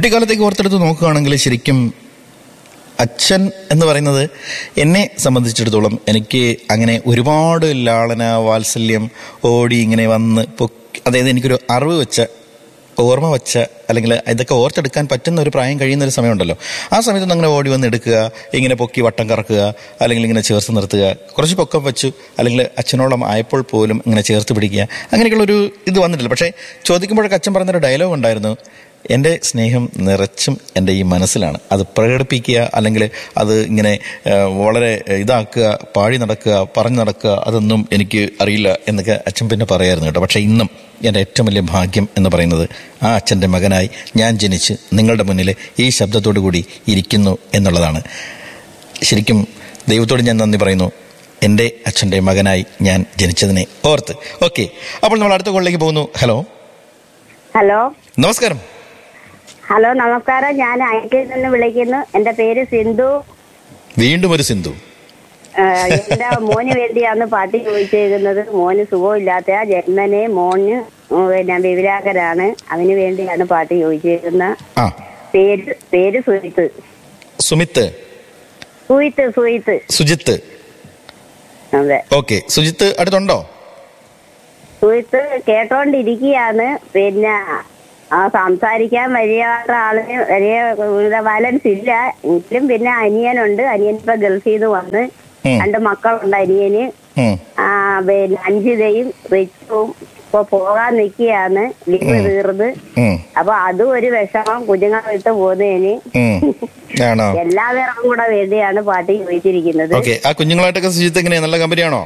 കുട്ടിക്കാലത്തേക്ക് ഓർത്തെടുത്ത് നോക്കുകയാണെങ്കിൽ ശരിക്കും അച്ഛൻ എന്ന് പറയുന്നത് എന്നെ സംബന്ധിച്ചിടത്തോളം എനിക്ക് അങ്ങനെ ഒരുപാട് ലാളന വാത്സല്യം ഓടി ഇങ്ങനെ വന്ന് പൊക്കി അതായത് എനിക്കൊരു അറിവ് വെച്ച ഓർമ്മ വെച്ച അല്ലെങ്കിൽ ഇതൊക്കെ ഓർത്തെടുക്കാൻ പറ്റുന്ന ഒരു പ്രായം കഴിയുന്ന ഒരു സമയമുണ്ടല്ലോ ആ സമയത്ത് അങ്ങനെ ഓടി വന്ന് എടുക്കുക ഇങ്ങനെ പൊക്കി വട്ടം കറക്കുക അല്ലെങ്കിൽ ഇങ്ങനെ ചേർത്ത് നിർത്തുക കുറച്ച് പൊക്കം വെച്ചു അല്ലെങ്കിൽ അച്ഛനോളം ആയപ്പോൾ പോലും ഇങ്ങനെ ചേർത്ത് പിടിക്കുക അങ്ങനെയൊക്കെയുള്ളൊരു ഇത് വന്നിട്ടില്ല പക്ഷേ ചോദിക്കുമ്പോഴൊക്കെ അച്ഛൻ പറഞ്ഞൊരു ഡയലോഗ് ഉണ്ടായിരുന്നു എൻ്റെ സ്നേഹം നിറച്ചും എൻ്റെ ഈ മനസ്സിലാണ് അത് പ്രകടിപ്പിക്കുക അല്ലെങ്കിൽ അത് ഇങ്ങനെ ആ, വളരെ ഇതാക്കുക പാടി നടക്കുക പറഞ്ഞു നടക്കുക അതൊന്നും എനിക്ക് അറിയില്ല എന്നൊക്കെ അച്ഛൻ പിന്നെ പറയായിരുന്നു കേട്ടോ പക്ഷേ ഇന്നും എൻ്റെ ഏറ്റവും വലിയ ഭാഗ്യം എന്ന് പറയുന്നത് ആ അച്ഛൻ്റെ മകനായി ഞാൻ ജനിച്ച് നിങ്ങളുടെ മുന്നിൽ ഈ ശബ്ദത്തോടു കൂടി ഇരിക്കുന്നു എന്നുള്ളതാണ് ശരിക്കും ദൈവത്തോട് ഞാൻ നന്ദി പറയുന്നു എൻ്റെ അച്ഛൻ്റെ മകനായി ഞാൻ ജനിച്ചതിനെ ഓർത്ത് ഓക്കെ അപ്പോൾ നമ്മൾ അടുത്ത കോളിലേക്ക് പോകുന്നു ഹലോ ഹലോ നമസ്കാരം ഹലോ നമസ്കാരം ഞാൻ അയക്കിൽ നിന്ന് വിളിക്കുന്നു എന്റെ പേര് സിന്ധു വീണ്ടും ഒരു സിന്ധു ഏഹ് എന്റെ മോന് വേണ്ടിയാണ് പാട്ട് ചോദിച്ചേക്കുന്നത് മോന് സുഖമില്ലാത്ത ജന്മനെ മോന് ഉം പിന്നെ വിവരാകരാണ് അവന് വേണ്ടിയാണ് പാട്ട് ചോദിച്ചേക്കുന്നത് ആ പേര് പേര് സുഹിത്ത് സുമിത്ത് സുഹിത്ത് സുഹിത്ത് സുജിത്ത് അതെ ഓക്കെ സുജിത്ത് അടുത്തുണ്ടോ സുഹിത്ത് കേട്ടോണ്ടിരിക്കുകയാണ് പിന്നെ ആ സംസാരിക്കാൻ വഴിയാത്ത ആളിന് വലിയ ബാലൻസ് ഇല്ല എങ്കിലും പിന്നെ അനിയനുണ്ട് അനിയൻ ഇപ്പൊ ഗൾഫിൽ നിന്ന് വന്ന് ഉം. രണ്ട് മക്കളുണ്ട് അനിയന് ഉം. ആ പിന്നെ അഞ്ചിതയും റിച്ചും ഇപ്പൊ പോകാൻ നിൽക്കുകയാണ് ലീവ് തീർന്ന് ഉം. അപ്പൊ അതും ഒരു വിഷമം കുഞ്ഞുങ്ങളെ വിട്ട് പോകുന്നതിന് ഉം. ആണോ എല്ലാവരും കൂടെ വേണ്ടിയാണ് പാട്ട് ചോദിച്ചിരിക്കുന്നത് ഓക്കെ ആ കുഞ്ഞുങ്ങളായിട്ടൊക്കെ സുജിത്ത് എങ്ങനെയാ നല്ല കമ്പനിയാണോ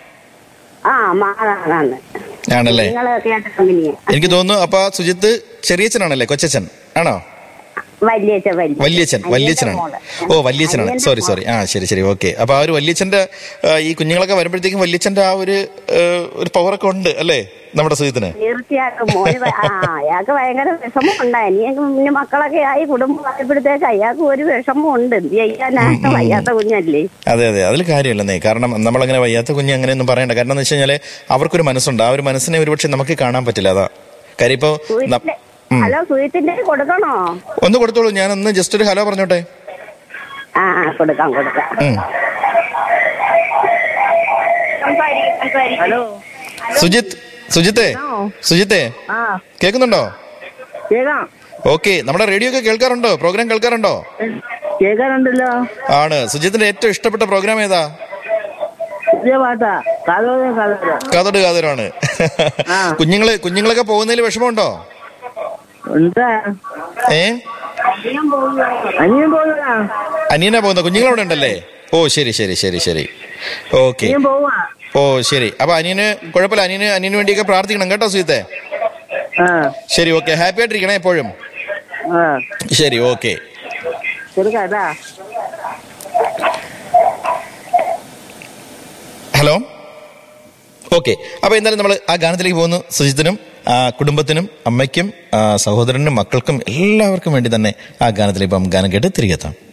ആ മാറാണ് ആണല്ലേ നിങ്ങളൊക്കെ ആയിട്ട് കമ്പനിയാ എനിക്ക് തോന്നുന്നു അപ്പൊ ആ സുജിത്ത് ചെറിയച്ഛനാണല്ലേ കൊച്ചച്ഛൻ ആണോ വല്യച്ഛൻ വല്യ വല്യച്ഛൻ വല്യച്ഛനാണ് ഓ വല്യച്ഛനാണ് സോറി സോറി ആ ശരി ശരി ഓക്കെ അപ്പൊ ആ ഒരു വല്യച്ഛന്റെ ആ, ഈ കുഞ്ഞുങ്ങളൊക്കെ വരുമ്പോഴത്തേക്കും വല്യച്ഛന്റെ ആ ഒരു ആ, ഒരു പവറൊക്കെ ഉണ്ട് അല്ലേ നമ്മുടെ സുജിത്തിന് തീർച്ചയായിട്ടും മോന് ഭ- ആ അയാൾക്ക് ഭയങ്കര വിഷമമുണ്ട് അനിയക്ക് പിന്നെ മക്കളൊക്കെ ആയി കുടുംബം ആയപ്പോഴത്തേക്ക് അയാൾക്ക് ഒരു വിഷമം ഉണ്ട് എന്ത് ചെയ്യാനായിട്ട് വയ്യാത്ത കുഞ്ഞല്ലേ അതെ അതെ അതിൽ കാര്യമില്ലെന്നേ കാരണം നമ്മളങ്ങനെ വയ്യാത്ത കുഞ്ഞ് അങ്ങനെയൊന്നും പറയണ്ട കാരണം എന്ന് വെച്ച് കഴിഞ്ഞാല് അവർക്കൊരു മനസ്സുണ്ട് ആ ഒരു മനസ്സിനെ ഒരുപക്ഷെ നമുക്ക് കാണാൻ പറ്റില്ല അതാ കാര്യം ഇപ്പോ ന- സുഹൃത്തിന്റെ ഹലോ സുഹൃത്തിന്റെ കൊടുക്കണോ ഒന്ന് കൊടുത്തോളൂ ഞാൻ ഒന്ന് ജസ്റ്റ് ഒരു ഹലോ പറഞ്ഞോട്ടെ ആ ആ, കൊടുക്കാം കൊടുക്കാം ഉം. ഹലോ സുജിത്ത് സുജിത്തെ സുജിത്തെ ആ കേൾക്കുന്നുണ്ടോ കേൾക്കാം ഓക്കെ നമ്മുടെ റേഡിയോ ഒക്കെ കേൾക്കാറുണ്ടോ പ്രോഗ്രാം കേൾക്കാറുണ്ടോ കേൾക്കാനുണ്ടല്ലോ ആണ് സുജിത്തിന്റെ ഏറ്റവും ഇഷ്ടപ്പെട്ട പ്രോഗ്രാം ഏതാ പുതിയ പാട്ടാ കാതോടെ കാതോടെ കാതോട് കാതോരാണ് ആ. കുഞ്ഞുങ്ങള് കുഞ്ഞുങ്ങളൊക്കെ പോകുന്നതിൽ വിഷമമുണ്ടോ എന്താ ഏ അനിയൻ പോകാ അനിയനാ പോകുന്ന കുഞ്ഞുങ്ങൾ അവിടെ ഉണ്ടല്ലേ ഓ ശരി ശരി ശരി ശരി ഓക്കെ പോവാ ഓ ശരി അപ്പൊ അനിയന് കുഴപ്പമില്ല അനിയന് അനിയന് വേണ്ടിയൊക്കെ പ്രാർത്ഥിക്കണം കേട്ടോ സുജിത്തെ ആ ശരി ഓക്കെ ഹാപ്പി ആയിട്ടിരിക്കണേ എപ്പോഴും ആ ശരി ഓക്കെ കൊടുക്കാട്ടാ ഹലോ ഓക്കെ അപ്പൊ എന്തായാലും നമ്മൾ ആ ഗാനത്തിലേക്ക് പോകുന്നു സുജിത്തിനും ആ കുടുംബത്തിനും അമ്മയ്ക്കും ആ സഹോദരനും മക്കൾക്കും എല്ലാവർക്കും വേണ്ടി തന്നെ ആ ഗാനത്തിലേക്ക് ഇപ്പം ഗാനം കേട്ട് തിരികെ എത്താം